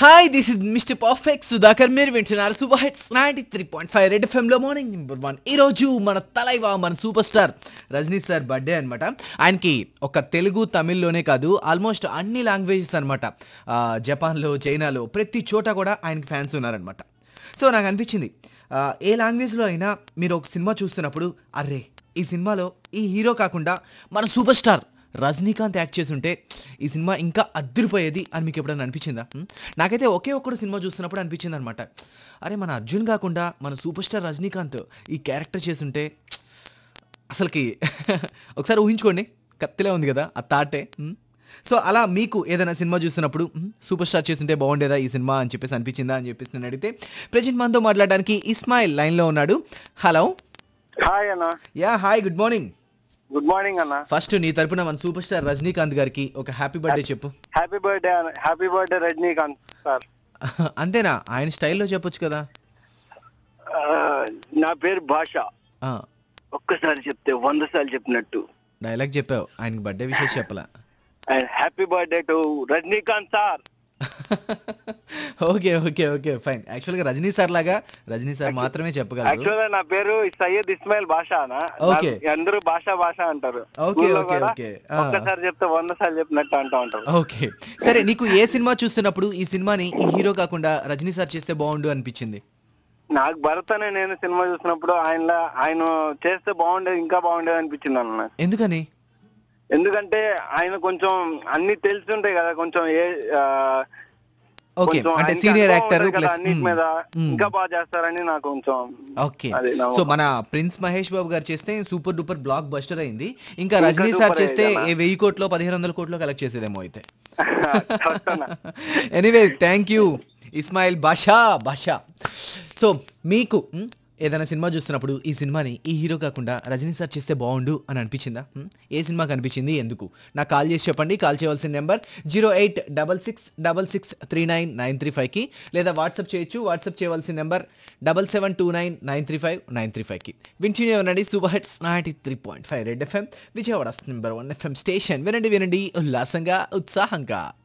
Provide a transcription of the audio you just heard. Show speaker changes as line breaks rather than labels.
Hi this is mister perfect Sudhakar మీరు వింటున్నారు super hits ninety three point five red ఎఫ్ఎంలో morning number one ఈరోజు మన తలైవా మన super star Rajini sir birthday అనమాట ఆయనకి ఒక తెలుగు తమిళ్లోనే కాదు ఆల్మోస్ట్ అన్ని లాంగ్వేజెస్ అనమాట జపాన్లో చైనాలో ప్రతి చోట కూడా ఆయనకి ఫ్యాన్స్ ఉన్నారనమాట సో నాకు అనిపించింది ఆ, ఏ లాంగ్వేజ్లో అయినా మీరు ఒక సినిమా చూస్తున్నప్పుడు అర్రే ఈ సినిమాలో ఈ హీరో కాకుండా మన సూపర్ స్టార్ రజనీకాంత్ యాక్ట్ చేస్తుంటే ఈ సినిమా ఇంకా అద్దరిపోయేది అని మీకు ఎప్పుడైనా అనిపించిందా హ్మ్? నాకైతే ఒకే ఒక్కడు సినిమా చూస్తున్నప్పుడు అనిపించింది అనమాట అరే మన అర్జున్ కాకుండా మన సూపర్ స్టార్ రజనీకాంత్ ఈ క్యారెక్టర్ చేస్తుంటే అసలుకి ఒకసారి ఊహించుకోండి కత్తిలే ఉంది కదా ఆ తాటే హ్మ్? సో అలా మీకు ఏదైనా సినిమా చూస్తున్నప్పుడు హ్మ్, సూపర్ స్టార్ చేస్తుంటే బాగుండేదా ఈ సినిమా అని చెప్పేసి అనిపించిందా అని చెప్పేసి నేను అడిగితే ప్రజెంట్ మనతో మాట్లాడడానికి ఇస్మాయిల్ లైన్లో ఉన్నాడు హలో
హాయ్ అన్న
yeah hi good morning
good morning అన్న
ఫస్ట్ నీ తరపున మన సూపర్ స్టార్ రజనీకాంత్ గారికి ఒక హ్యాపీ బర్త్డే చెప్పు
happy birthday happy birthday Rajinikanth sir
అంతేనా ఆయన స్టైల్లో చెప్పొచ్చు కదా
ఆ, నా పేరు భాష
ఆ,
ఒక్కసారి చెప్తే వంద సార్లు చెప్పినట్టు
డైలాగ్ చెప్పావు ఆయనకి బర్త్డే విషయం చెప్పలా
and happy birthday to Rajinikanth sir
okay okay okay fine యాక్చువల్గా రజనీ సార్ లాగా రజనీ సార్ మాత్రమే చెప్పగలరు
యాక్చువల్ గా నా పేరు సయ్యద్ ఇస్మాయిల్ భాష అన్న
Okay.
నా- అందరూ భాష భాష అంటారు
Okay,
ఊళ్ళో
okay,
కూడా
okay. ఆ.
ఒక్కసారి చెప్తే వంద సార్లు చెప్పినట్టు అంటూ ఉంటారు
ఓకే సరే నీకు ఏ సినిమా చూస్తున్నప్పుడు ఈ సినిమాని ఈ హీరో కాకుండా రజనీ సార్ చేస్తే బాగుండు అనిపించింది
నాకు భరత్ అనే నేను సినిమా చూసినప్పుడు ఆయన ఆయన చేస్తే బాగుండేది ఇంకా బాగుండేది అనిపించింది అన్న
ఎందుకని
ఎందుకంటే ఆయన కొంచెం అన్ని తెలుసుంటాయి కదా కొంచెం ఏ ఆ,
ఓకే
కొంచెం
అంటే
ఆయనకి
సీనియర్
అనుభవం
యాక్టర్
ఉంటది కదా
ప్లస్
అన్నిటి మీద ఇంకా బాగా చేస్తారని నాకు కొంచెం
ఓకే
అది నా
సో మన ప్రిన్స్ మహేష్ బాబు గారు చేస్తే సూపర్ డూపర్ బ్లాక్ బస్టర్ అయింది ఇంకా
ఇంకా
రజనీ సార్
super
చేస్తే
అయ్యేదన్నా.
ఏ వెయ్యి కోట్లో పదిహేను వందల కోట్లో కలెక్ట్ చేసేదేమో అయితే
కష్టనా.
Anyway thank you Ismail Basha Basha so మీకు మ్, ఏదైనా సినిమా చూస్తున్నప్పుడు ఈ సినిమాని ఈ హీరో కాకుండా రజనీ సార్ చేస్తే బాగుండు అని అనిపించిందా మ్, ఏ సినిమాకి అనిపించింది ఎందుకు నాకు కాల్ చేసి చెప్పండి కాల్ చేయవలసిన number zero eight double six double six three nine nine three ఫైవ్కి లేదా వాట్సాప్ చేయొచ్చు వాట్సాప్ చేయవలసిన number double seven two nine nine three five nine three ఫైవ్కి వింటూనే ఉండండి super hits ninety three point five red FM Vijayawada number one FM station వినండి వినండి ఉల్లాసంగా ఉత్సాహంగా